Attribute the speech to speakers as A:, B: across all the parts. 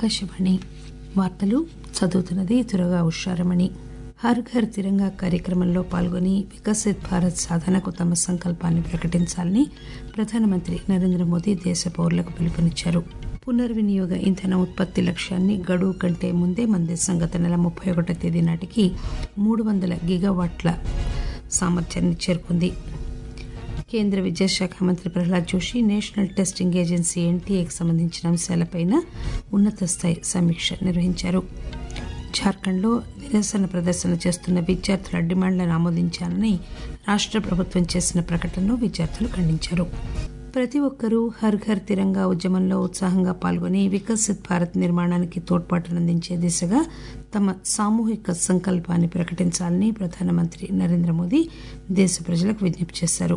A: ఆకాశవాణి వార్తలు చదువుతున్నది తురగా ఉషారమణి హర్ ఘర్ తిరంగా కార్యక్రమంలో పాల్గొని వికసిత్ భారత్ సాధనకు తమ సంకల్పాన్ని ప్రకటించాలని ప్రధానమంత్రి నరేంద్ర మోదీ దేశ పౌరులకు పిలుపునిచ్చారు పునర్వినియోగ ఇంధన ఉత్పత్తి లక్ష్యాన్ని గడువు కంటే ముందే మన దేశం గత నెల ముప్పై ఒకటో తేదీ నాటికి మూడు వందల గిగావాట్ల సామర్థ్యాన్ని చేరుకుంది కేంద్ర విద్యాశాఖ మంత్రి Pralhad Joshi national testing agency ఎన్టీఏకి సంబంధించిన అంశాలపైన ఉన్నత స్థాయి సమీక్ష నిర్వహించారు జార్ఖండ్లో నిరసన ప్రదర్శన చేస్తున్న విద్యార్థుల డిమాండ్లను ఆమోదించాలని రాష్ట ప్రభుత్వం చేసిన ప్రకటనను విద్యార్థులు ఖండించారు ప్రతి ఒక్కరూ హర్ ఘర్ తిరంగా ఉద్యమంలో ఉత్సాహంగా పాల్గొని వికసిత్ భారత్ నిర్మాణానికి తోడ్పాటునందించే దిశగా తమ సామూహిక సంకల్పాన్ని ప్రకటించాలని ప్రధానమంత్రి నరేంద్ర మోదీ దేశ ప్రజలకు విజ్ఞప్తి చేశారు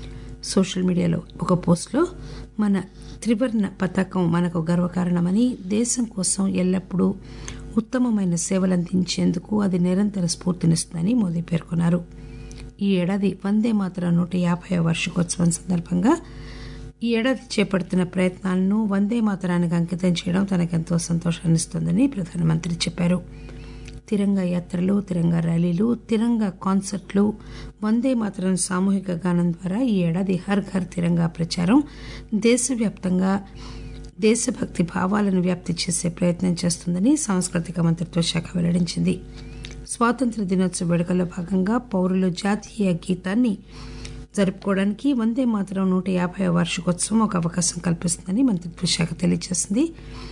A: సోషల్ మీడియాలో ఒక పోస్టులో మన త్రివర్ణ పతాకం మనకు గర్వకారణమని దేశం కోసం ఎల్లప్పుడూ ఉత్తమమైన సేవలందించేందుకు అది నిరంతర స్ఫూర్తినిస్తుందని మోదీ పేర్కొన్నారు ఈ ఏడాది వందే మాతరం నూట యాభై వార్షికోత్సవం సందర్భంగా ఈ ఏడాది చేపడుతున్న ప్రయత్నాలను వందే మాతరానికి అంకితం చేయడం తనకెంతో సంతోషాన్నిస్తోందని ప్రధానమంత్రి చెప్పారు తిరంగా యాత్రలు తిరంగా ర్యాలీలు తిరంగా కాన్సర్ట్లు వందే మాతరం సామూహిక గానం ద్వారా ఈ ఏడాది హర్ ఘర్ తిరంగా ప్రచారం దేశవ్యాప్తంగా దేశభక్తి భావాలను వ్యాప్తి చేసే ప్రయత్నం చేస్తుందని సాంస్కృతిక మంత్రిత్వ శాఖ వెల్లడించింది స్వాతంత్ర దినోత్సవ వేడుకల్లో భాగంగా పౌరులు జాతీయ గీతాన్ని జరుపుకోవడానికి వందే మాతరం నూట యాభై వార్షికోత్సవం ఒక అవకాశం కల్పిస్తుందని మంత్రిత్వ శాఖ తెలియజేసింది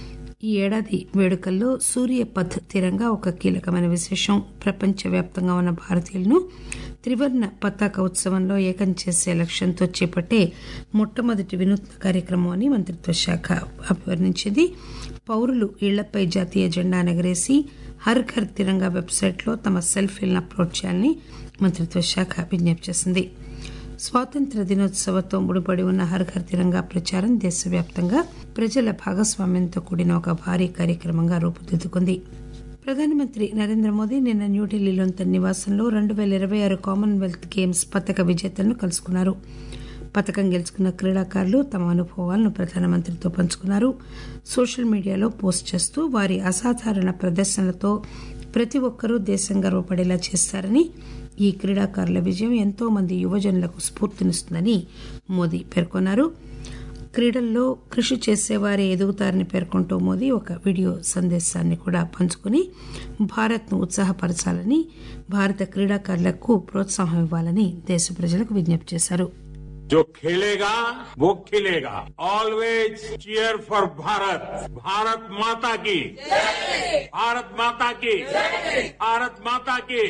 A: ఈ ఏడాది వేడుకల్లో సూర్య పథ్ తీరంగా ఒక కీలకమైన విశేషం ప్రపంచవ్యాప్తంగా ఉన్న భారతీయులను త్రివర్ణ పతాక ఉత్సవంలో ఏకం చేసే లక్ష్యంతో చేపట్టే మొట్టమొదటి వినూత్న కార్యక్రమం అని మంత్రిత్వ శాఖ అభివర్ణించింది పౌరులు ఇళ్లపై జాతీయ జెండా ఎగరేసి హర్ ఘర్ తిరంగా వెబ్సైట్లో తమ సెల్ఫీలను అప్లోడ్ చేయాలని మంత్రిత్వ శాఖ విజ్ఞప్తి చేసింది స్వాతంత్ర దినోత్సవంతో ముడిపడి ఉన్న హర్ ఘర్ తిరంగా ప్రచారం దేశవ్యాప్తంగా ప్రజల భాగస్వామ్యంతో కూడిన ఒక భారీ కార్యక్రమంగా రూపుదిద్దుకుంది ప్రధానమంత్రి నరేంద్ర మోదీ నిన్న న్యూఢిల్లీలోని తన నివాసంలో రెండు పేల ఇరవై ఆరు కామన్వెల్త్ గేమ్స్ పథక విజేతలను కలుసుకున్నారు పథకం గెలుచుకున్న క్రీడాకారులు తమ అనుభవాలను ప్రధానమంత్రితో పంచుకున్నారు సోషల్ మీడియాలో పోస్ట్ చేస్తూ వారి అసాధారణ ప్రదర్శనలతో ప్రతి ఒక్కరూ దేశం గర్వపడేలా చేస్తారని ఈ క్రీడాకారుల విజయం ఎంతో మంది యువజనులకు స్ఫూర్తినిస్తుందని మోదీ పేర్కొన్నారు క్రీడల్లో కృషి చేసేవారే ఎదుగుతారని పేర్కొంటూ మోదీ ఒక వీడియో సందేశాన్ని కూడా పంచుకుని భారత్ను ఉత్సాహపరచాలని భారత క్రీడాకారులకు ప్రోత్సాహం ఇవ్వాలని దేశ ప్రజలకు విజ్ఞప్తి చేశారు
B: जो खेलेगा वो खिलेगा always cheer for Bharat Bharat Mata की भारत माता की भारत माता की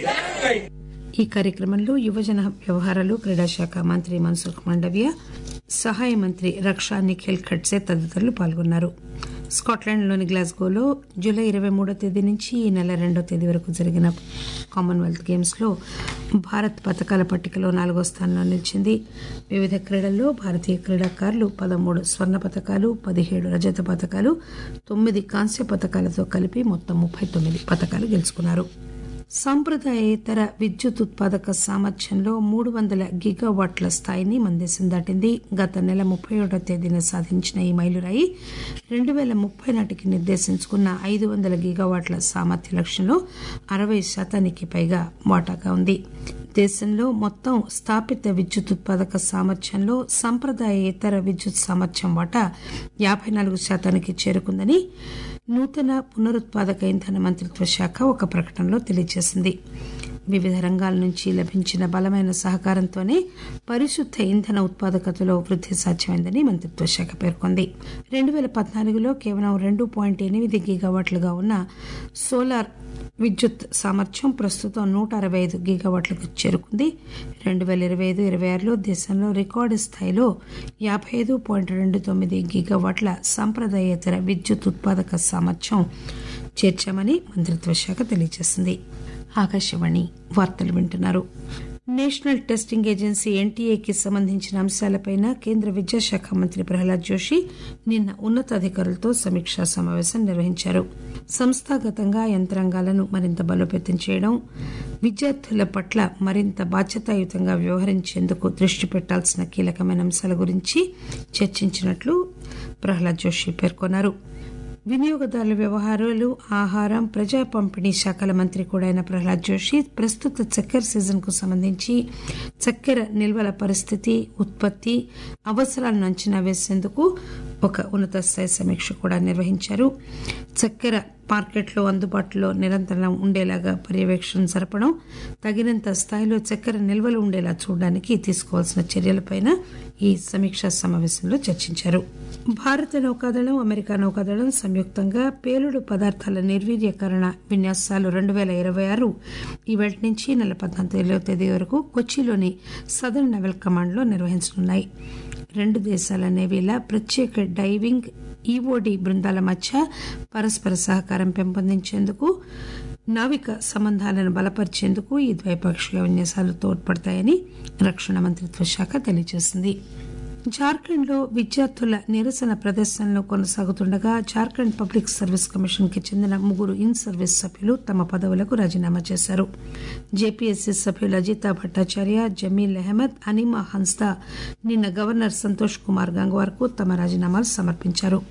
A: ఈ కార్యక్రమంలో యువజన వ్యవహారాలు క్రీడాశాఖ మంత్రి మన్సుఖ్ మాండవ్య సహాయ మంత్రి రక్షా నిఖిల్ ఖడ్సే తదితరులు పాల్గొన్నారు స్కాట్లాండ్లోని గ్లాస్గోలో జూలై ఇరవై మూడో తేదీ నుంచి ఈ నెల రెండో తేదీ వరకు జరిగిన కామన్వెల్త్ గేమ్స్లో భారత్ పథకాల పట్టికలో నాలుగో స్థానంలో నిలిచింది వివిధ క్రీడల్లో భారతీయ క్రీడాకారులు పదమూడు స్వర్ణ పథకాలు పదిహేడు రజత పథకాలు తొమ్మిది కాంస్య పథకాలతో కలిపి మొత్తం ముప్పై తొమ్మిది పథకాలు గెలుచుకున్నారు సాంప్రదాయేతర విద్యుత్ ఉత్పాదక సామర్థ్యంలో మూడు వందల గిగావాట్ల స్థాయిని మన దేశం దాటింది గత నెల ముప్పై ఒకటో తేదీన సాధించిన ఈ మైలురాయి రెండు వేల ముప్పై నాటికి నిర్దేశించుకున్న ఐదు వందల గిగావాట్ల సామర్థ్య లక్ష్యంలో అరవై శాతానికి పైగా వాటాగా ఉంది దేశంలో మొత్తం స్థాపిత విద్యుత్ ఉత్పాదక సామర్థ్యంలో సంప్రదాయేతర విద్యుత్ సామర్థ్యం వాటా యాభై నాలుగు శాతానికి చేరుకుందని నూతన పునరుత్పాదక ఇంధన మంత్రిత్వ శాఖ ఒక ప్రకటనలో తెలియజేసింది వివిధ రంగాల నుంచి లభించిన బలమైన సహకారంతోనే పరిశుద్ధ ఇంధన ఉత్పాదకతలో వృద్ధి సాధ్యమైందని మంత్రిత్వ శాఖ పేర్కొంది రెండు వేల పద్నాలుగులో కేవలం రెండు పాయింట్ ఎనిమిది గిగావాట్లుగా ఉన్న సోలార్ విద్యుత్ సామర్థ్యం ప్రస్తుతం నూట అరవై ఐదు గిగావాట్లకు చేరుకుంది రెండు వేల ఇరవై ఐదు ఇరవై ఆరులో దేశంలో రికార్డు స్థాయిలో యాభై ఐదు పాయింట్ రెండు తొమ్మిది గిగావాట్ల సాంప్రదాయేతర విద్యుత్ ఉత్పాదక సామర్థ్యం చేర్చామని మంత్రిత్వ శాఖ తెలియజేసింది ఆకాశవాణి వార్తలు వింటున్నారు నేషనల్ టెస్టింగ్ ఏజెన్సీ ఎన్టీఏకి సంబంధించిన అంశాలపైన కేంద్ర విద్యాశాఖ మంత్రి ప్రహ్లాద్ జోషి నిన్న ఉన్నతాధికారులతో సమీక్షా సమావేశం నిర్వహించారు సంస్థాగతంగా యంత్రాంగాలను మరింత బలోపేతం చేయడం విద్యార్థుల పట్ల మరింత బాధ్యతాయుతంగా వ్యవహరించేందుకు దృష్టి పెట్టాల్సిన కీలకమైన అంశాల గురించి చర్చించినట్లు ప్రహ్లాద్ జోషి పేర్కొన్నారు వినియోగదారుల వ్యవహారాలు ఆహారం ప్రజా పంపిణీ శాఖల మంత్రి కూడా అయిన ప్రహ్లాద్ జోషి ప్రస్తుత చక్కెర సీజన్ కు సంబంధించి చక్కెర నిల్వల పరిస్థితి ఉత్పత్తి అవసరాలను అంచనా వేసేందుకు ఒక ఉన్నత స్థాయి సమీక్ష కూడా నిర్వహించారు చక్కెర మార్కెట్లో అందుబాటులో నిరంతరం ఉండేలాగా పర్యవేక్షణ జరపడం తగినంత స్థాయిలో చక్కెర నిల్వలు ఉండేలా చూడడానికి తీసుకోవాల్సిన చర్యలపైన ఈ సమీక్షా సమావేశంలో చర్చించారు భారత నౌకాదళం అమెరికా నౌకాదళం సంయుక్తంగా పేలుడు పదార్థాల నిర్వీర్యకరణ విన్యాసాలు రెండు పేల ఇరవై ఆరు ఈవేళ నుంచి నెల పద్నాలుగో తేదీ వరకు కొచ్చిలోని సదర్న్ నెవల్ కమాండ్లో నిర్వహించనున్నాయి రెండు దేశాల నేవీల ప్రత్యేక డైవింగ్ ఈఓడి బృందాల మధ్య పరస్పర సహకారం పెంపొందించేందుకు నావిక సంబంధాలను బలపరిచేందుకు ఈ ద్వైపాక్షిక విన్యాసాలు తోడ్పడతాయని రక్షణ మంత్రిత్వ శాఖ తెలియజేసింది జార్ఖండ్ లో విద్యార్థుల నిరసన ప్రదర్శనలు కొనసాగుతుండగా జార్ఖండ్ పబ్లిక్ సర్వీస్ కమిషన్ కి చెందిన ముగ్గురు ఇన్ సర్వీస్ సభ్యులు తమ పదవులకు రాజీనామా చేశారు జేపీఎస్సీ సభ్యులు అజితా భట్టాచార్య జమీల్ అహ్మద్ అనిమా హన్స్దా నిన్న గవర్నర్ సంతోష్ కుమార్ గంగ్వార్ కు తమ రాజీనామాలు సమర్పించారు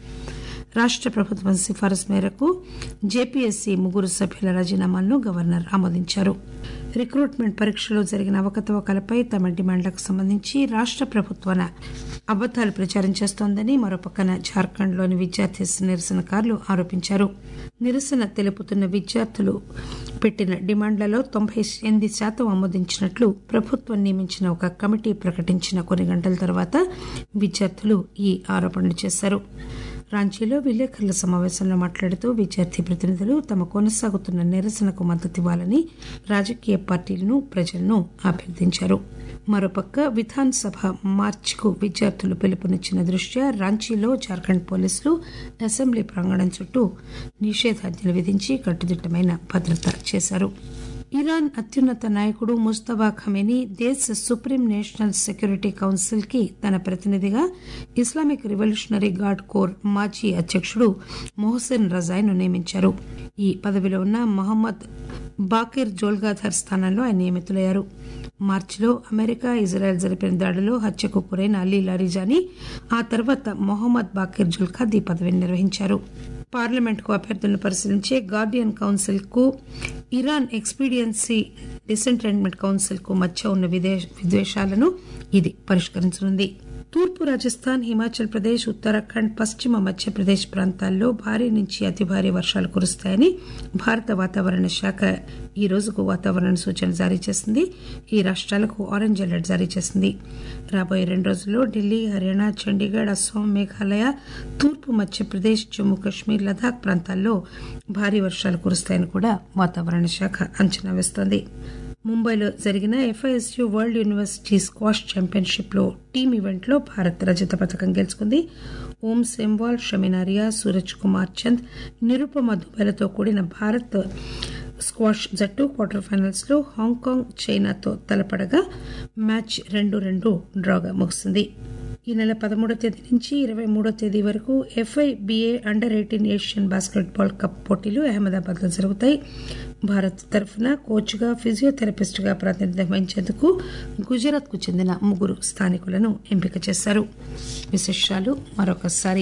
A: రాష్ట ప్రభుత్వం సిఫారసు మేరకు జేపీఎస్సీ ముగ్గురు సభ్యుల రాజీనామాలను గవర్నర్ ఆమోదించారు రిక్రూట్మెంట్ పరీక్షలో జరిగిన అవకతవకలపై తమ డిమాండ్లకు సంబంధించి రాష్ట ప్రభుత్వాన అబద్దాలు ప్రచారం చేస్తోందని మరోపక్కన జార్ఖండ్లోని విద్యార్థి నిరసనకారులు ఆరోపించారు నిరసన తెలుపుతున్న విద్యార్థులు పెట్టిన డిమాండ్లలో తొంభై ఎనిమిది శాతం ఆమోదించినట్లు ప్రభుత్వం నియమించిన ఒక కమిటీ ప్రకటించిన కొన్ని గంటల తర్వాత విద్యార్థులు ఈ ఆరోపణలు చేశారు రాంచీలో విలేకరుల సమావేశంలో మాట్లాడుతూ విద్యార్థి ప్రతినిధులు తమ కొనసాగుతున్న నిరసనకు మద్దతివ్వాలని రాజకీయ పార్టీలను ప్రజలను అభ్యర్థించారు మరోపక్క విధాన్ సభ మార్చికు విద్యార్థులు పిలుపునిచ్చిన దృష్ట్యా రాంచీలో జార్ఖండ్ పోలీసులు అసెంబ్లీ ప్రాంగణం చుట్టూ నిషేధాజ్ఞలు విధించి కట్టుదిట్టమైన భద్రత చేశారు ఇరాన్ అత్యున్నత నాయకుడు ముస్తఫా ఖమేని దేశ సుప్రీం నేషనల్ సెక్యూరిటీ కౌన్సిల్ కి తన ప్రతినిధిగా ఇస్లామిక్ రివల్యూషనరీ గార్డ్ కోర్ మాజీ అధ్యక్షుడు మొహసిన్ రజాయ్ను నియమించారు ఈ పదవిలో ఉన్న మహమ్మద్ బాకిర్ జోల్గాధర్ స్థానంలో ఆయన నియమితులయ్యారు మార్చిలో అమెరికా ఇజ్రాయెల్ జరిపిన దాడిలో హత్యకు గురైన అలీ లారిజాని ఆ తర్వాత మొహమ్మద్ బాకిర్ జుల్ఖాద్ ఈ పదవిని నిర్వహించారు పార్లమెంట్ కు అభ్యర్థులను పరిశీలించే గార్డియన్ కౌన్సిల్ కు ఇరాన్ ఎక్స్పీడియన్సీ డిసెంటైన్మెంట్ కౌన్సిల్ కు మధ్య ఉన్న విద్వేషాలను ఇది పరిష్కరించనుంది తూర్పు రాజస్థాన్ హిమాచల్ ప్రదేశ్ ఉత్తరాఖండ్ పశ్చిమ మధ్యప్రదేశ్ ప్రాంతాల్లో భారీ నుంచి అతి భారీ వర్షాలు కురుస్తాయని భారత వాతావరణ శాఖ ఈ రోజుకు వాతావరణ సూచన జారీ చేసింది ఈ రాష్ట్రాలకు ఆరెంజ్ అలర్ట్ జారీ చేసింది రాబోయే రెండు రోజుల్లో ఢిల్లీ హర్యానా చండీగఢ్ అస్సాం మేఘాలయ తూర్పు మధ్యప్రదేశ్ జమ్మూ కాశ్మీర్ లదాఖ్ ప్రాంతాల్లో భారీ వర్షాలు కురుస్తాయని కూడా వాతావరణ శాఖ అంచనా వేస్తోంది ముంబైలో జరిగిన FISU world university squash championship లో టీమ్ ఈవెంట్ లో భారత్ రజత పథకం గెలుచుకుంది ఓం సెంవాల్ షమినారియా సూరజ్ కుమార్ చంద్ నిరుపమ దుబైలతో కూడిన భారత్ స్క్వాష్ జట్టు క్వార్టర్ ఫైనల్స్ లో హాంకాంగ్ చైనాతో తలపడగా మ్యాచ్ రెండు రెండు డ్రాగా ముగిసింది ఈ నెల పదమూడో తేదీ నుంచి ఇరవై మూడో తేదీ వరకు FIBA under eighteen Asian basketball cup పోటీలు అహ్మదాబాద్ లో జరుగుతాయి భారత్ తరఫున కోచ్ గా ఫిజియోథెరపిస్ట్ గా ప్రాతినిధ్యం వహించేందుకు గుజరాత్ కు చెందిన ముగ్గురు స్థానికులను ఎంపిక చేశారు విశేషాలు మరొకసారి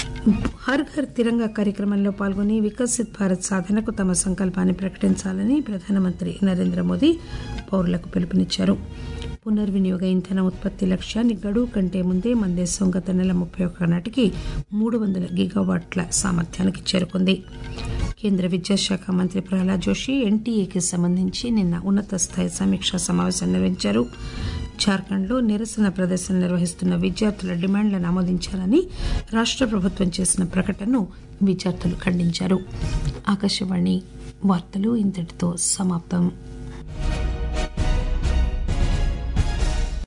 A: హర్ ఘర్ తిరంగా కార్యక్రమంలో పాల్గొని వికసిత్ భారత్ సాధనకు తమ సంకల్పాన్ని ప్రకటించాలని ప్రధానమంత్రి నరేంద్ర మోదీ పౌరులకు పిలుపునిచ్చారు పునర్వినియోగ ఇంధన ఉత్పత్తి లక్ష్యాన్ని గడువు కంటే ముందే మన దేశం గత నెల ముప్పై ఒక్క నాటికి మూడు వందల గిగావాట్ల సామర్థ్యానికి చేరుకుంది కేంద్ర విద్యాశాఖ మంత్రి ప్రహ్లాద్ జోషి ఎన్టీఏకి సంబంధించి నిన్న ఉన్నత స్థాయి సమీక్షా సమావేశం నిర్వహించారు జార్ఖండ్లో నిరసన ప్రదర్శన నిర్వహిస్తున్న విద్యార్థుల డిమాండ్లను ఆమోదించాలని రాష్ట ప్రభుత్వం చేసిన ప్రకటనను విద్యార్థులు ఖండించారు ఆకాశవాణి వార్తలు ఇంతటితో సమాప్తం